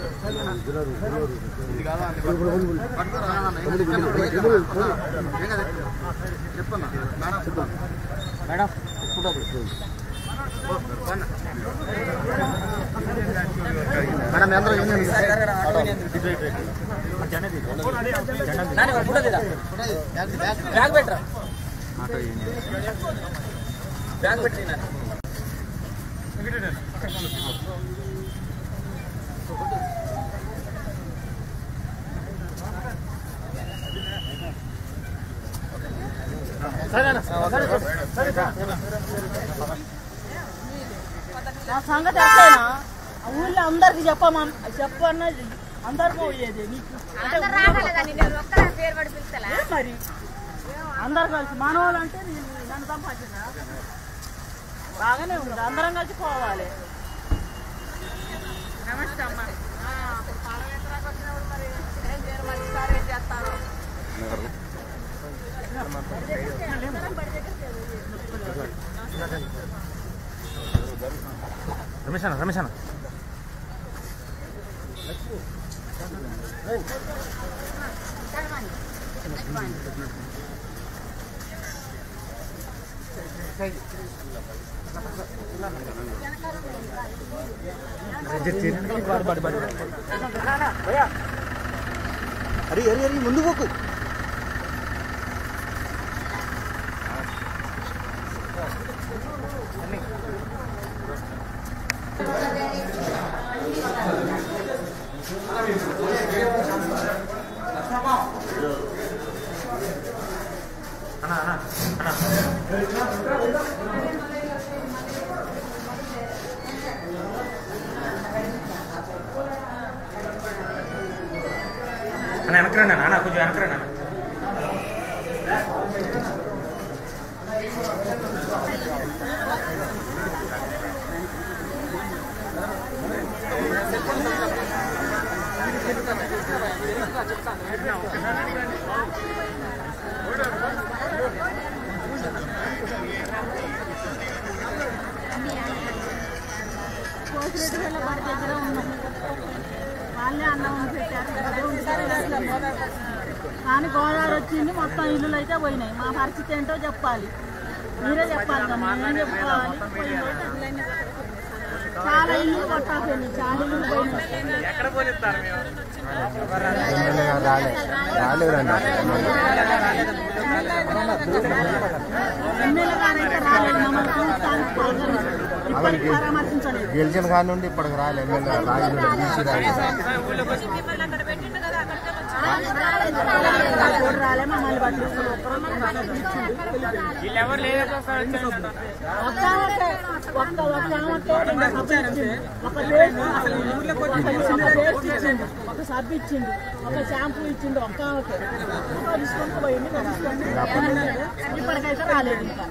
Madam madam అందరూ bag పెట్టరా bag పెట్టి నా సంగతి అట్లేనా ఆ ఊళ్ళో అందరికి చెప్పమన్ చెప్పన్న అందరు పోయేది నీకు అంటే అందరు రాగలదా నేను ఒక్కరా పేరు పడి పిలుస్తలా ఏం మరి అందరు కలిసి మనవాళ్ళు అంటే నేను నన్ను సంపాదించిన బాగానే ఉంది అందరం కలిసి పోవాలి నమస్తే అమ్మ పాల వేతరాకు వచ్చినప్పుడు మరి ఏం చేయరు మరి ఈసారి ఏం చేస్తారు రమేష్ అన్న రమేష్ అన్న అరే అరే అరే ముందు పోకు అన్న వెనకరండి అన్న కొంచెం వెనకరండి అన్న కోసిరెడ్డి వాళ్ళ బడి దగ్గర ఉన్నాం వాళ్ళే అన్నం వండి పెట్టారు కానీ గోదావరి వచ్చింది మొత్తం ఇల్లులు అయితే పోయినాయి మా పరిస్థితి ఏంటో చెప్పాలి మీరే చెప్పాలి కదా మేమేం చెప్పుకోవాలి పోయినాయి. చాలా ఇల్లు కొట్టాలి చాలా ఇల్లు పోయినాయి రాలే రాలేదండి ఎమ్మెల్యే గారైతే రాలేదు మమ్మల్ని చూస్తానికి పలకరించలేదు. ఇప్పటికి పరామర్శించలేదు గెలిచిన కాడి నుండి ఇప్పటికి రాలే ఎమ్మెల్యే రాజు బీసీ రాజు కూడా రాలే మమ్మల్ని పట్టించుకోలేదు ఒక్క ఆమెకే, ఒక్క ఒక్క ఆమెకే రెండు సబ్బులు ఇచ్చిండు. ఒక పేస్ట్ ఒక చిన్న పేస్ట్ ఇచ్చిండు ఒక సబ్బు ఇచ్చిండు ఒక షాంపూ ఇచ్చిండు ఒక్క ఆమెకే ఇంకా తీసుకొని పోయింది ఇంకా తీసుకొని ఇప్పటికైతే రాలేదు ఇంకా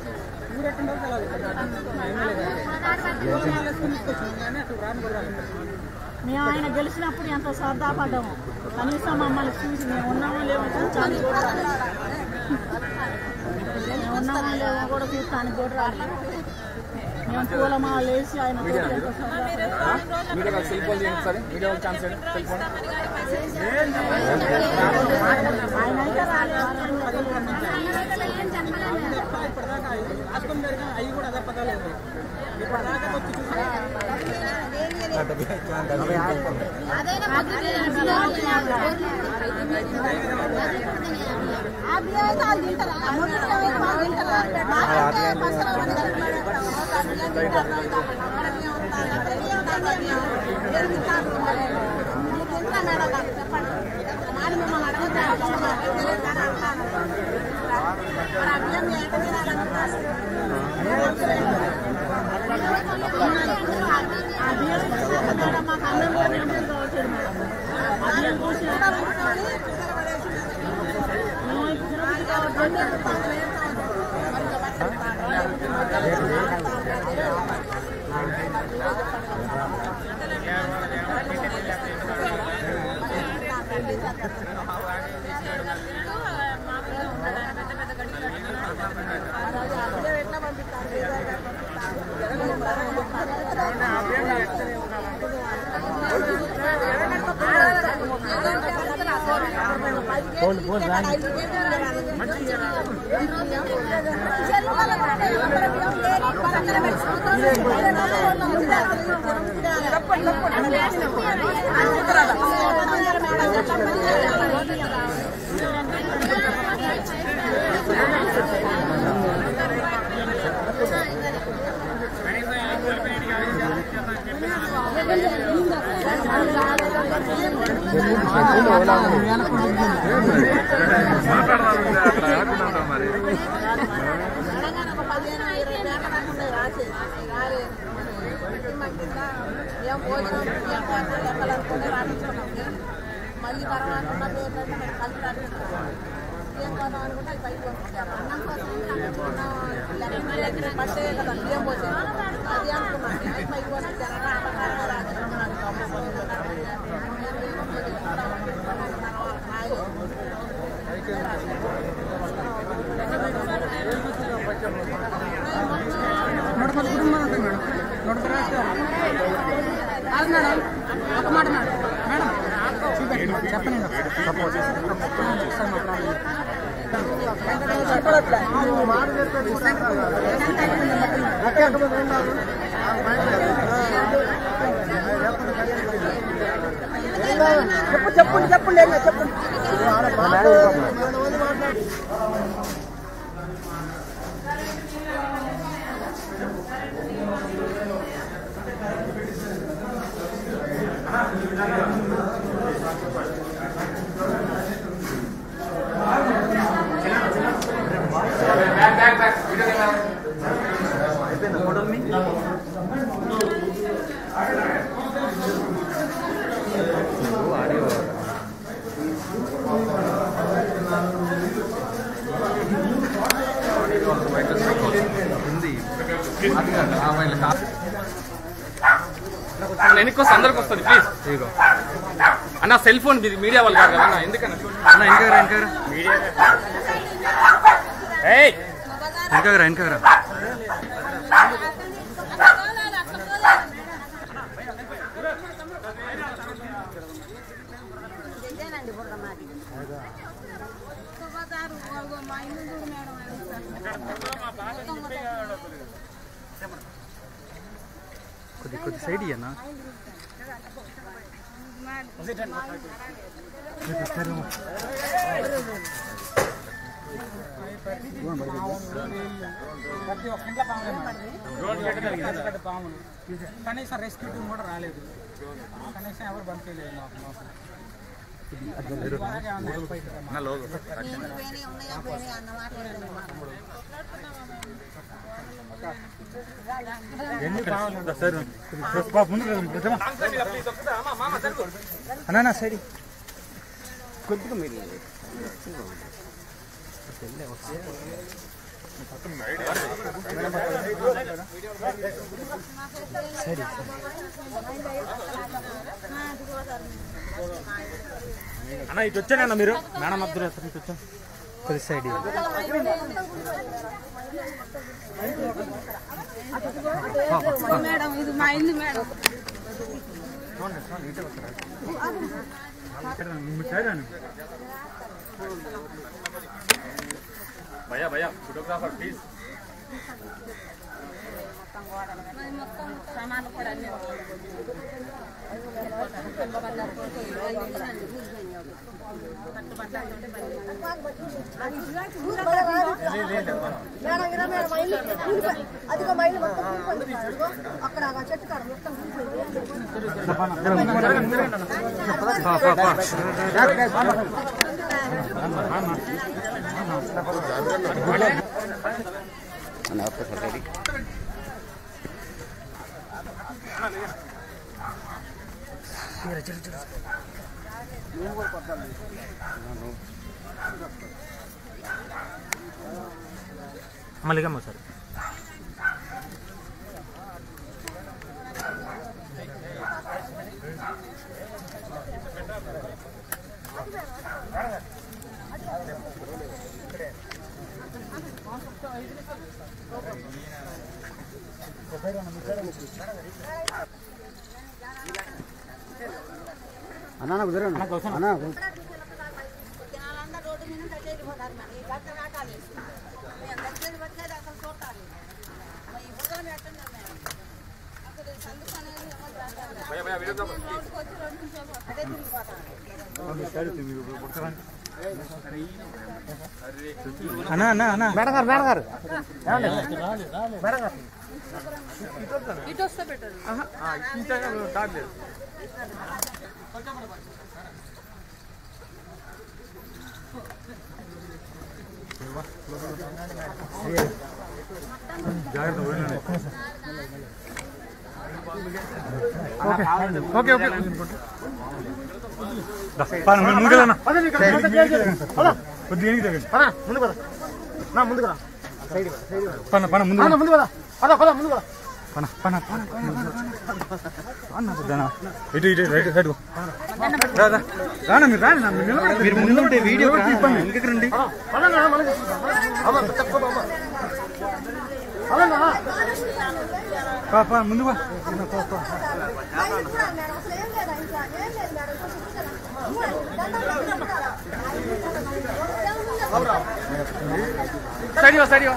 మేము ఆయన గెలిచినప్పుడు ఎంత శ్రద్ధా పడ్డాము కనీసం మమ్మల్ని చూసి మేము ఉన్నామో లేవో చూస్తానికి కూడా రాలేదు. మేము ఉన్నామో లేవో కూడా చూస్తానికి కూడా రాలేదు మేము పూలమాల వేసి ఆయన తోటి ఎంత శ్రద్ధ మీడియా సెల్ ఫోన్ చేయండి ఒకసారి మీడియా ఛాన్స్ సెల్ ఫోన్ ఆయన అయితే రాలేదు మాకు అన్నం కూడా మేము కావచ్చు మేడం అదే చూసి మేము ఇప్పుడు కావచ్చు ఎట్లా పంపిస్తారు మళ్ళీ తర్వాత ఉన్న పేర్లు అంటే మరి కలిసి రాసుకుంటాం. ఏం కొనాలి అనుకుంటే అది పైకి పంపించారు. అన్నం కోసం లెక్క పట్టే కదా బియ్యం పోసారు. అది అనుకున్నాం. అది పైకి పంపించారు. ఆ ప్రకారంగా రాసుకున్నాం. చెప్పండి చెప్పండి ఏం చెప్పండి వెనక్కి వస్తే అందరికి వస్తుంది ప్లీజ్ అన్న సెల్ ఫోన్ మీది మీడియా వాళ్ళు కాదు కదా అన్న ఎందుకన్నా అన్న వెనకరా వెనకరా మీడియా ఏయ్ వెనకరా వెనకరా ఇదేనండి బుర్ర మాది సుభద్రారు, అగో మా ఇల్లు చూడు మేడం మొత్తం కొద్ది కొద్ది సైడ్ ఇయ్యన్నా కనీసం రెస్క్యూ టీం కూడా రాలేదు కనీసం ఎవరు పంపించలేదు లోపల అన్న లోగో పోయినాయి, ఉన్నాయా, పోయినాయా అన్న మాట లేదు మాకు. అన్నా సైడ్ అన్న ఇటు వచ్చానన్న మీరు మేడం అబ్దుల్ ఇటు వచ్చాను కొద్ది సైడ్ మేడం ఇది మా ఇల్లు మేడం భయ్యా భయ్యా ఫోటోగ్రాఫర్ ప్లీజ్ మరి మొత్తం సామాన్లు కూడా అన్నీ అదిగో మైలు మొత్తం కూలిపోయింది సార్. అదిగో అక్కడ ఆ చెట్టు కాడ మొత్తం కూలిపోయింది మళ్ళీగమ్మ సార్ అన్నా నాకు కుదరను అన్నా వెళ్ళిపోతారు మరి ఈ గట్ట నాటాలు వేసి మేము దగ్గర పట్టలేదు అసలు చూడాలి మరి ఈ బుద్ధలు పెట్టండి మేము అసలు ఈ సందుకు అనేది ఎవరు రాస్తారు? భయ భయ వీడియో తీద్దాం. రోడ్డుకి వచ్చి రెండు నిమిషాలు అదే తిరిగిపోతాం అన్నా అన్నా అన్నా మేడం గారు మేడం గారు మేడం గారు ఇటు వస్తే పెట్టరు ఆ, ఇంకా దారి లేదు ఓకే ఓకే ముందుకెళ్ళన్నా కొద్దిగా ఎనికి తగ్గండి పద ముందు పద నా ముందుకు రా సైడ్ సైడ్ పన పన ముందు పద ముందు పద పద పద ముందు పద పన పన పన అన్న పెద్దనా ఇటు ఇటు రైట్ సైడ్ రాదా రానా మీరు రాని నా మీరు నిలబడండి. మీరు ముందు ఉంటే వీడియో ఇబ్బంది ఇంకొక రండి పద నా మనకి అమ్మ తక్కువ అమ్మ పద నా పా, పా, ముందు పా. సైడ్ ఇవ్వ, సైడ్ ఇవ్వ.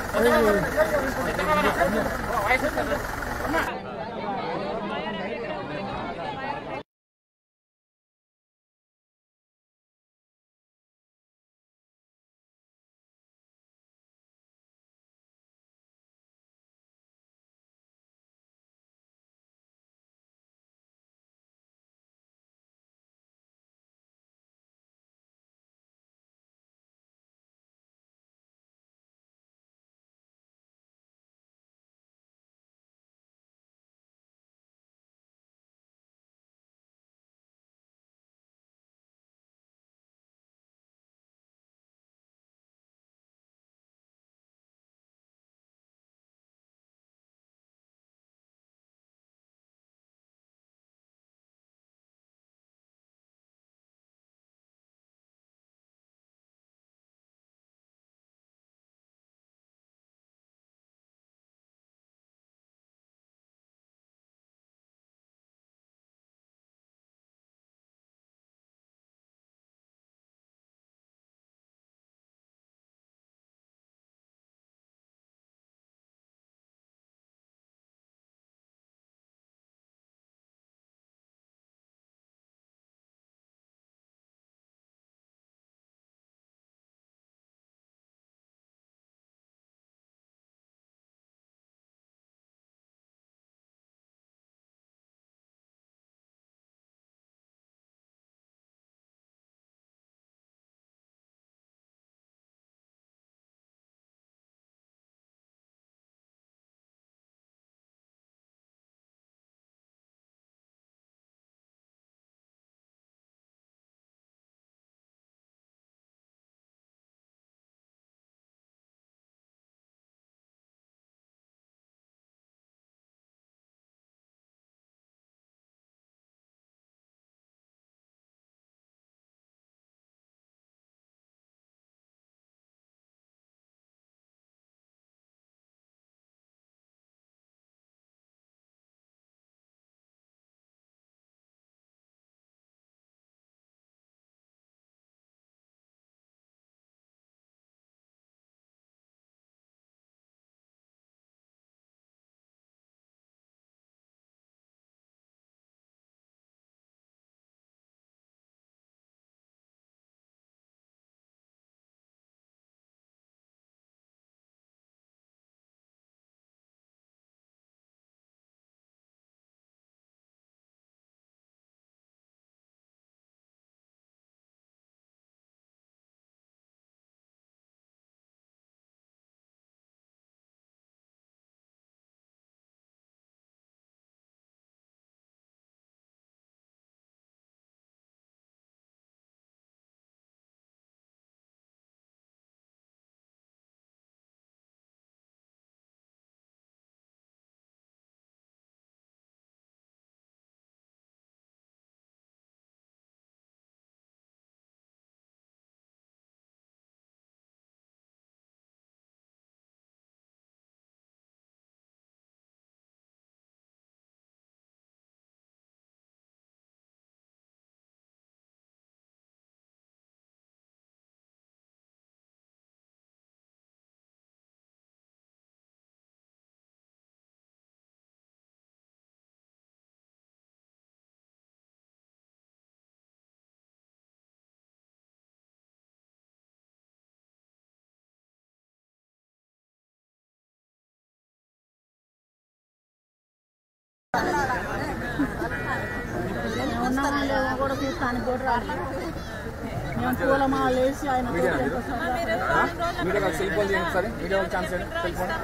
చూడటానికి కూడా రాలేదు మేము పూలమాల వేసి ఆయన తోటి ఎంతో సంతోషం. మీడియా సెల్ ఫోన్ చేయండి ఒకసారి మీడియా వాళ్ళకి ఛాన్స్ ఇవ్వండి సెల్ ఫోన్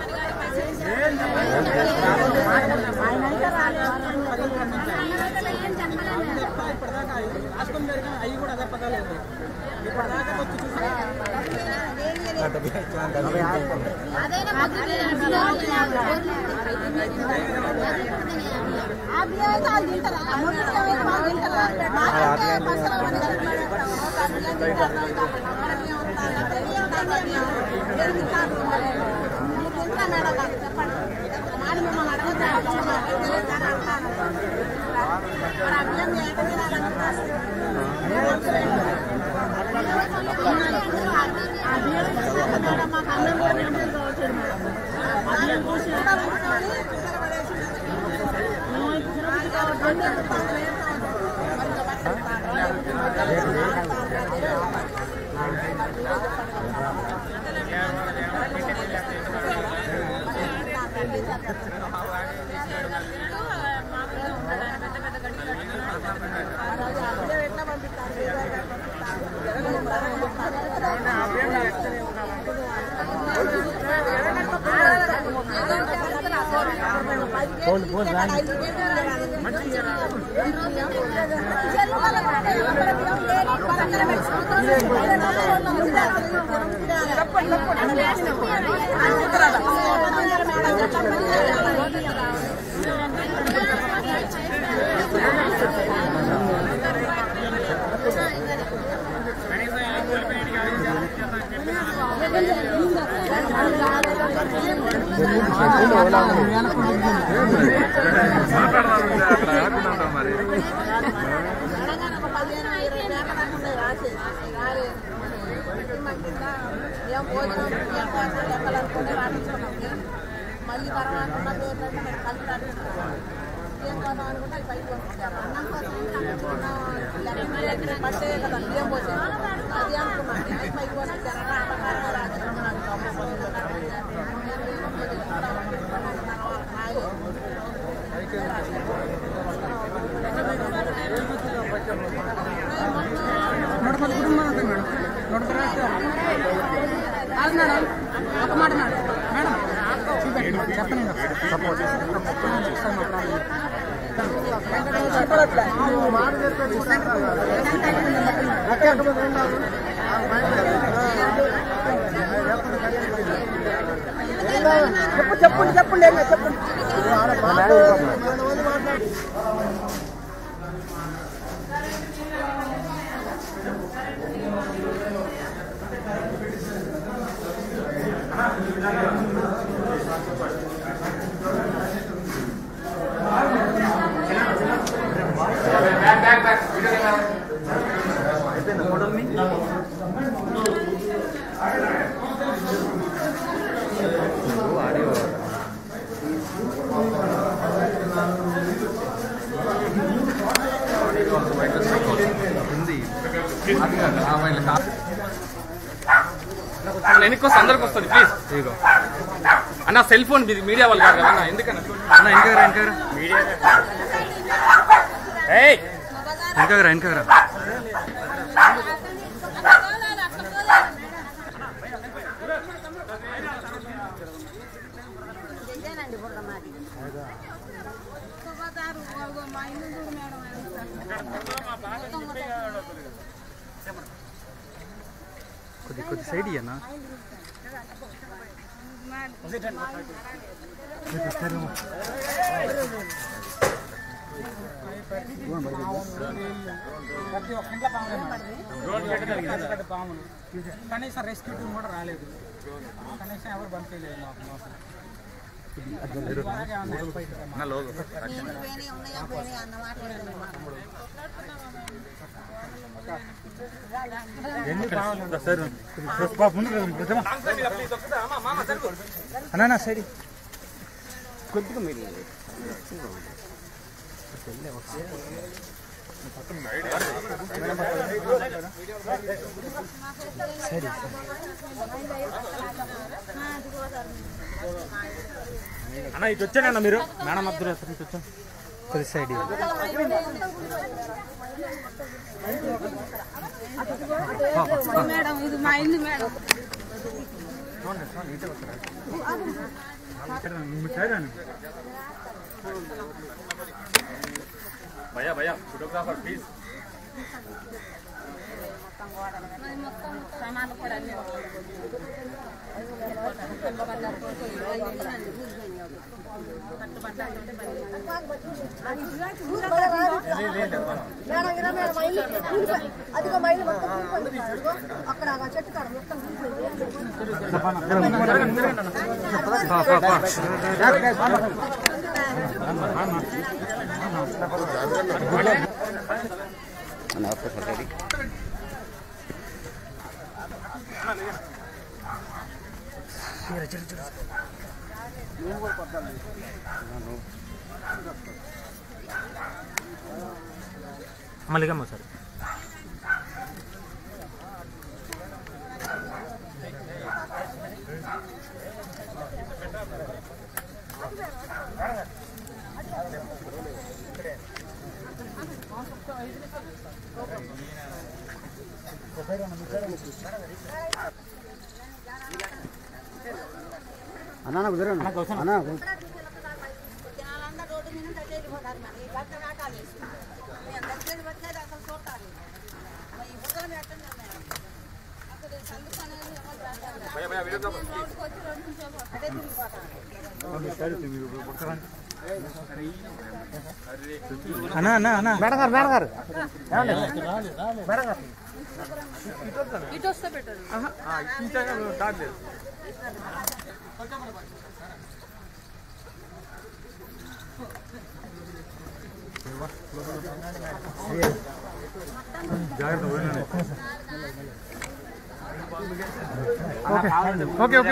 ఆయన అయితే రాలేదు ఇప్పటిదాకా రాష్ట్రం జరిగిన అవి కూడా అదే పదాలేదు ఇప్పటిదాకా వచ్చి చూసి మాకు అన్నం కూడా ఇంటికి వచ్చాడు మేడం అన్నం చూసి మేము తిరుపతి కాబట్టి ఏం భోజనం ఏం కోసం లెక్కలనుకుని రాపించుకున్నాం మళ్ళీ తర్వాత ఉన్న పేరు పెట్టి కలిసి రాపించుకున్నాం ఏం కోసం అనుకుంటే అది పైకి పంపించారు అన్నం కోసం లెక్క పట్టే కదా ఏం పోసారు అది అనుకున్నాం అది పైకి పంపించారు నూట పది కుటుంబాలు ఉంటాయి మేడం నూట పది రాష్ట్రాలు కాదు మేడం ఒక మాట మేడం మేడం చూపెట్టండి చెప్పండి చెప్పండి చెప్పండి ఏమే చెప్పండి వెనక్కి వస్తే అందరికి వస్తుంది ప్లీజ్ ఇదిగో అన్న సెల్ ఫోన్ మీది మీడియా వాళ్ళు కాదు కదా అన్న ఎందుకన్నా అన్న ఇంకరా ఇంకరా ఏయ్ ఇంకరా ఇంకరా ఇదేనండి బుర్ర మాది శుభదారు మా ఇల్లు చూడు మేడం కొద్ది కొద్ది సైడ్ ఇయ్యనా ప్రతి ఒక్క ఇంట్లో పాములు పాములు కనీసం రెస్క్యూ టీం కూడా రాలేదు కనీసం ఎవరు పంపించలేదు మాకు మాకు అలాగే ఉంది help అయితే మాకు. అన్న లోగో నీళ్ళు పోయినాయి ఉన్నాయా పోయినాయి అన్న మాట లేదు మాకు. సార్ పాప ఉంది కదా ప్రతిమ అన్న సైడ్ కొద్దిగా మీరు అన్న ఇటు వచ్చానన్న మీరు మేడం అబ్దుల్ ఇటు వచ్చాను కొద్ది సైడ్ ఇవ్వండి. మేడం ఇది మా ఇల్లు మేడం మీరు సైడ్ రండి. భయ్యా భయ్యా ఫోటోగ్రాఫర్ ప్లీజ్ సామాన్లు కూడా అన్ని మేడం ఇలా మేడం మా ఇల్లు కూలిపోయి- అదిగో మా ఇల్లు మొత్తం కూలిపోయింది సార్. అదిగో అక్కడ ఆ చెట్టు కాడ మొత్తం కూలిపోయింది మల్లిగమ్మ సార్ జనాలందరూ రోడ్డు మీద ఉంటే వెళ్ళిపోతారు మరి ఈ గంట నాటాలు వేసుకుంటారు మేము దగ్గర పట్టలేదు అసలు చూడాలి ఈ బుద్ధలు ఎట్టండి మేడం అక్కడ చల్లు అనేది ఎవరు రాస్తారు భయ్యా భయ్యా వీడియోగ్రాఫర్ ప్లీజ్ వచ్చి రెండు నిమిషాలు అదే తిరిగిపోతారు అన్నా అన్నా అన్నా ఇటు వస్తే పెట్టరు డాట్ లేదు జాగ్రత్త పోయినా ఓకే ఓకే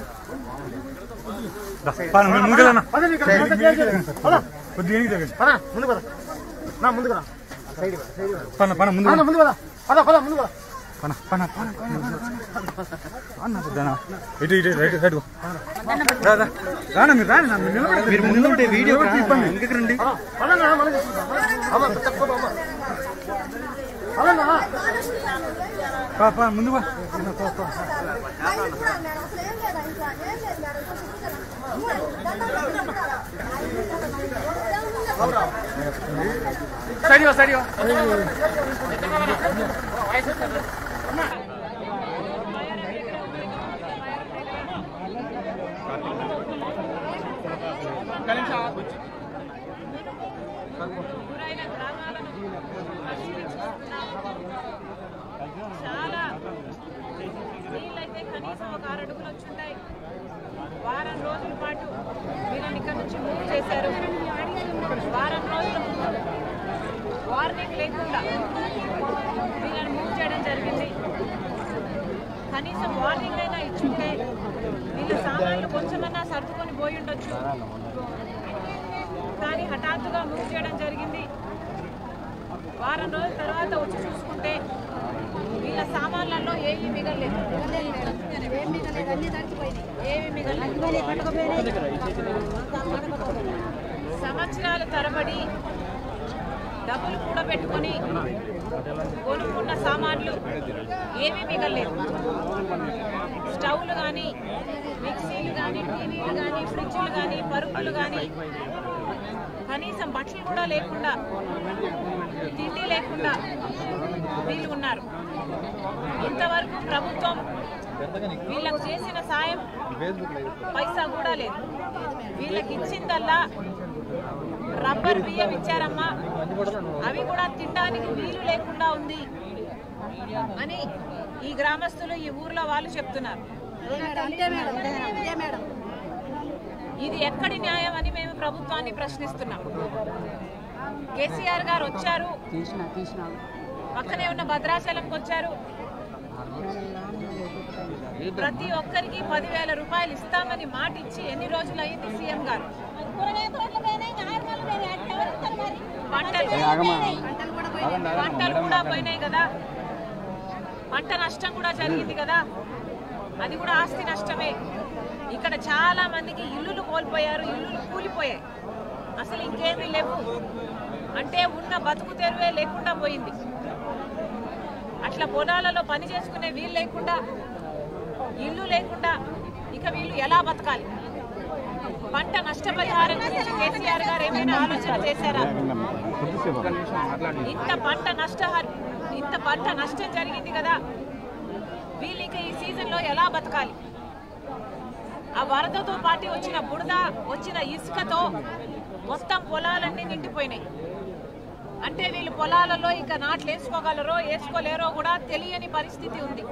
ముందుకెళ్ళన్నా కొద్దిగా ఎనికి తగ్గండి పద ముందు పద నా ముందుకు రా సైడ్ సైడ్ పన్న పన్న ముందు ముందు పద పద పద ముందు పద పన పన పన అన్న పెద్దనా ఇటు ఇటు రైట్ సైడ్ రాదా రానా మీరు రాని మీరు నిలబడండి. మీరు ముందు ఉంటే వీడియో ఇబ్బంది ఎందుకు రండి పదన్నా మనం అమ్మ తక్కువ అమ్మ పదన్నా పా పా ముందు పా మా ఇల్లు కూడా మేడం అసలు ఏం లేదా ఇంకా ఏం లేదు మేడం కొంచెం కూర్చోరా. దండం పెట్టుకుంటారా? సడియో సడియో గురైన గ్రామాలను చాలా నీళ్ళైతే కనీసం ఒక ఆరు అడుగులు వచ్చుంటాయి వారం రోజుల పాటు వీళ్ళని ఇక్కడ నుంచి మూవ్ చేశారు వారం రోజులు వార్నింగ్ లేకుండా వీళ్ళని మూవ్ చేయడం జరిగింది కనీసం వార్నింగ్ అయినా ఇచ్చుంటే వీళ్ళ సామాన్లు కొంచెమన్నా సర్దుకొని పోయి ఉండొచ్చు కానీ హఠాత్తుగా మూవ్ చేయడం జరిగింది వారం రోజుల తర్వాత వచ్చి చూసుకుంటే వీళ్ళ సామాన్లలో ఏమీ మిగలేదు ఏమీ మిగలేదు సంవత్సరాల తరబడి డబ్బులు కూడా పెట్టుకొని కొనుక్కున్న సామాన్లు ఏమీ మిగలేదు స్టవ్లు కానీ మిక్సీలు కానీ టీవీలు కానీ ఫ్రిడ్జ్లు కానీ పరుపులు కానీ కనీసం బట్టలు కూడా లేకుండా తిండి లేకుండా వీళ్ళు ఉన్నారు ఇంతవరకు ప్రభుత్వం వీళ్ళకు చేసిన సాయం పైసా కూడా లేదు వీళ్ళకి ఇచ్చిందల్లా రబ్బర్ బియ్యం ఇచ్చారమ్మా అవి కూడా తినడానికి వీలు లేకుండా ఉంది అని ఈ గ్రామస్తులు ఈ ఊర్లో వాళ్ళు చెప్తున్నారు అంతే మేడం అంతే మేడం ఇది ఎక్కడి న్యాయం అని మేము ప్రభుత్వాన్ని ప్రశ్నిస్తున్నాం కేసీఆర్ గారు వచ్చారు పక్కనే ఉన్న భద్రాచలంకి వచ్చారు ప్రతి ఒక్కరికి పదివేల రూపాయలు ఇస్తామని మాట ఇచ్చి ఎన్ని రోజులు అయింది సీఎం గారు పంటలు పంటలు కూడా పోయినాయి కదా పంట నష్టం కూడా జరిగింది కదా అది కూడా ఆస్తి నష్టమే ఇక్కడ చాలా మందికి ఇల్లులు కోల్పోయారు ఇల్లులు కూలిపోయాయి అసలు ఇంకేమీ లేవు అంటే ఉన్న బతుకు తెరువే లేకుండా పోయింది అట్లా పొలాలలో పని చేసుకునే వీలు లేకుండా ఇల్లు లేకుండా ఇక వీళ్ళు ఎలా బతకాలి పంట నష్టపరిహారం గురించి కేసీఆర్ గారు ఏమైనా ఆలోచన చేశారా ఇంత పంట నష్ట ఇంత పంట నష్టం జరిగింది కదా వీళ్ళు ఇక ఈ సీజన్లో ఎలా బతకాలి ఆ వరదతో పాటు వచ్చిన బురద వచ్చిన ఇసుకతో మొత్తం పొలాలన్నీ నిండిపోయినాయి అంటే వీళ్ళు పొలాలలో ఇక నాట్లు వేసుకోగలరో వేసుకోలేరో కూడా తెలియని పరిస్థితి ఉంది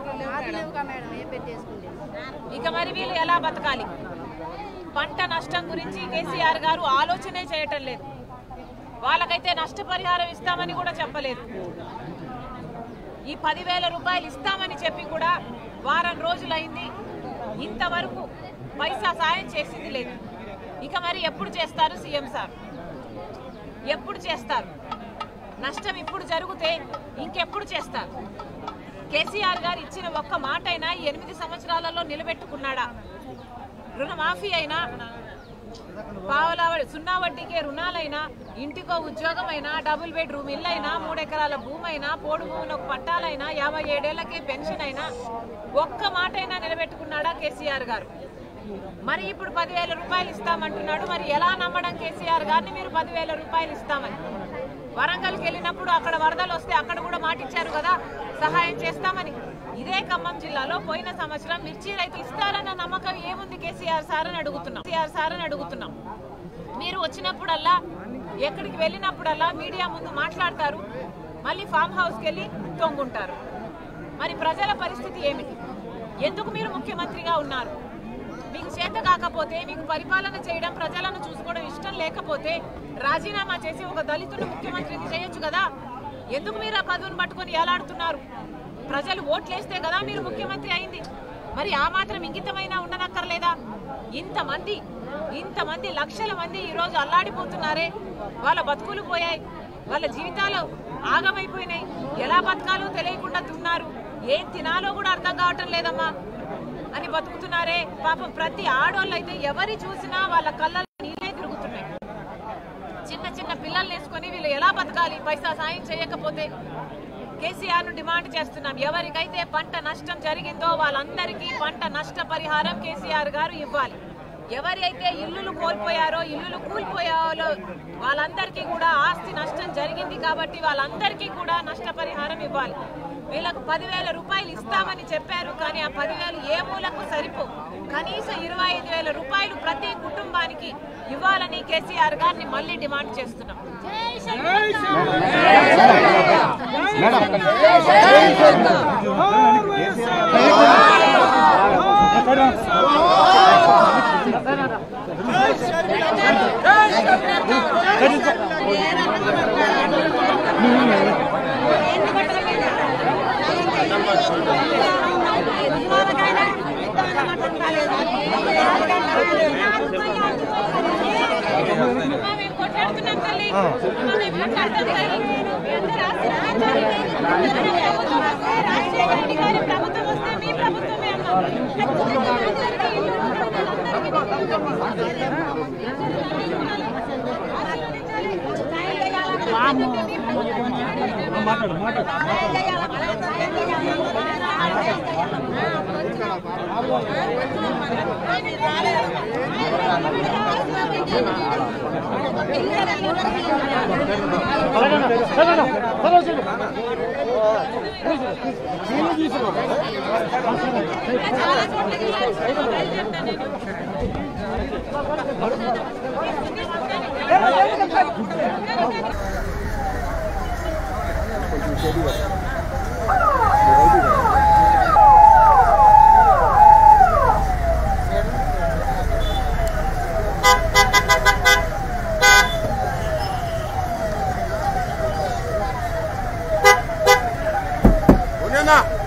ఇక మరి వీళ్ళు ఎలా బతకాలి పంట నష్టం గురించి కేసీఆర్ గారు ఆలోచనే చేయటం లేదు వాళ్ళకైతే నష్టపరిహారం ఇస్తామని కూడా చెప్పలేదు ఈ పదివేల రూపాయలు ఇస్తామని చెప్పి కూడా వారం రోజులైంది ఇంతవరకు పైసా సాయం చేసింది లేదు ఇక మరి ఎప్పుడు చేస్తారు సీఎం సార్ ఎప్పుడు చేస్తారు నష్టం ఇప్పుడు జరిగితే ఇంకెప్పుడు చేస్తారు కేసీఆర్ గారు ఇచ్చిన ఒక్క మాట అయినా ఈ ఎనిమిది సంవత్సరాలలో నిలబెట్టుకున్నాడా రుణమాఫీ అయినా పావలా వడ్డీ- సున్నా వడ్డీకే రుణాలైనా ఇంటికో ఉద్యోగం అయినా డబుల్ బెడ్రూమ్ ఇల్లు అయినా మూడెకరాల భూమి అయినా పోడు భూములకు పట్టాలైనా యాభై ఏడేళ్లకే పెన్షన్ అయినా ఒక్క మాట అయినా నిలబెట్టుకున్నాడా కేసీఆర్ గారు మరి ఇప్పుడు పదివేల రూపాయలు ఇస్తామంటున్నాడు మరి ఎలా నమ్మడం కేసీఆర్ గారిని మీరు పదివేల రూపాయలు ఇస్తామని వరంగల్కి వెళ్ళినప్పుడు అక్కడ వరదలు వస్తే అక్కడ కూడా మాటిచ్చారు కదా సహాయం చేస్తామని ఇదే ఖమ్మం జిల్లాలో పోయిన సంవత్సరం మిర్చి రైతు ఇస్తారన్న నమ్మకం ఏముంది కేసీఆర్ సార్ అని అడుగుతున్నాం కేసీఆర్ సార్ అని అడుగుతున్నాం మీరు వచ్చినప్పుడల్లా ఎక్కడికి వెళ్ళినప్పుడల్లా మీడియా ముందు మాట్లాడతారు మళ్ళీ ఫామ్ హౌస్కి వెళ్ళి తొంగుంటారు మరి ప్రజల పరిస్థితి ఏమిటి ఎందుకు మీరు ముఖ్యమంత్రిగా ఉన్నారు మీకు చేత కాకపోతే మీకు పరిపాలన చేయడం ప్రజలను చూసుకోవడం ఇష్టం లేకపోతే రాజీనామా చేసి ఒక దళితుడు ముఖ్యమంత్రిని చేయొచ్చు కదా ఎందుకు మీరు ఆ పదవిని పట్టుకొని ఏలాడుతున్నారు ప్రజలు ఓట్లేస్తే కదా మీరు ముఖ్యమంత్రి అయింది మరి ఆ మాత్రం ఇంగితమైనా ఉండనక్కర్లేదా ఇంతమంది ఇంతమంది లక్షల మంది ఈరోజు అల్లాడిపోతున్నారే వాళ్ళ బతుకులు పోయాయి వాళ్ళ జీవితాలు ఆగమైపోయినాయి ఎలా బతకాలో తెలియకుండా తిన్నారు ఏం తినాలో కూడా అర్థం కావటం లేదమ్మా అని బతుకుతున్నారే పాపం ప్రతి ఆడోళ్ళు అయితే ఎవరి చూసినా వాళ్ళ కళ్ళల్లో నీళ్ళే తిరుగుతున్నాయి చిన్న చిన్న పిల్లల్ని వేసుకొని వీళ్ళు ఎలా బతకాలి పైసా సాయం చేయకపోతే కేసీఆర్ ను డిమాండ్ చేస్తున్నాం ఎవరికైతే పంట నష్టం జరిగిందో వాళ్ళందరికీ పంట నష్ట పరిహారం కేసీఆర్ గారు ఇవ్వాలి ఎవరి అయితే ఇల్లులు కోల్పోయారో ఇల్లులు కూలిపోయారో వాళ్ళందరికీ కూడా ఆస్తి నష్టం జరిగింది కాబట్టి వాళ్ళందరికీ కూడా నష్టపరిహారం ఇవ్వాలి వీళ్ళకు పదివేల రూపాయలు ఇస్తామని చెప్పారు కానీ ఆ పదివేలు ఏ మూలకు సరిపో కనీసం ఇరవై ఐదు వేల రూపాయలు ప్రతి కుటుంబానికి ఇవ్వాలని కేసీఆర్ గారిని మళ్ళీ డిమాండ్ చేస్తున్నాం అమ్మా, మేము కొట్లాడుతున్నాం తల్లి. అమ్మా, మేము కొట్లాడతాం తల్లి. మీ అందరూ ఆశీర్వదించాలి. మన ప్రభుత్వం వస్తే, రాజశేఖర రెడ్డి గారి ప్రభుత్వం వస్తే మీ ప్రభుత్వమే అమ్మా. ఖచ్చితంగా అందరికీ ఇల్లు ఉండాలి. అందరికీ ఆశీర్వదించాలి. సాయం చేయాలి. బాధ్యత మీ ప్రభుత్వం. మాట్లాడు మాట్లాడు సాయం చేయాలి. సాయం చాలా చోట్లకి వెళ్ళాలి. బయలుదేరుతాను నేను. ఉన్నానా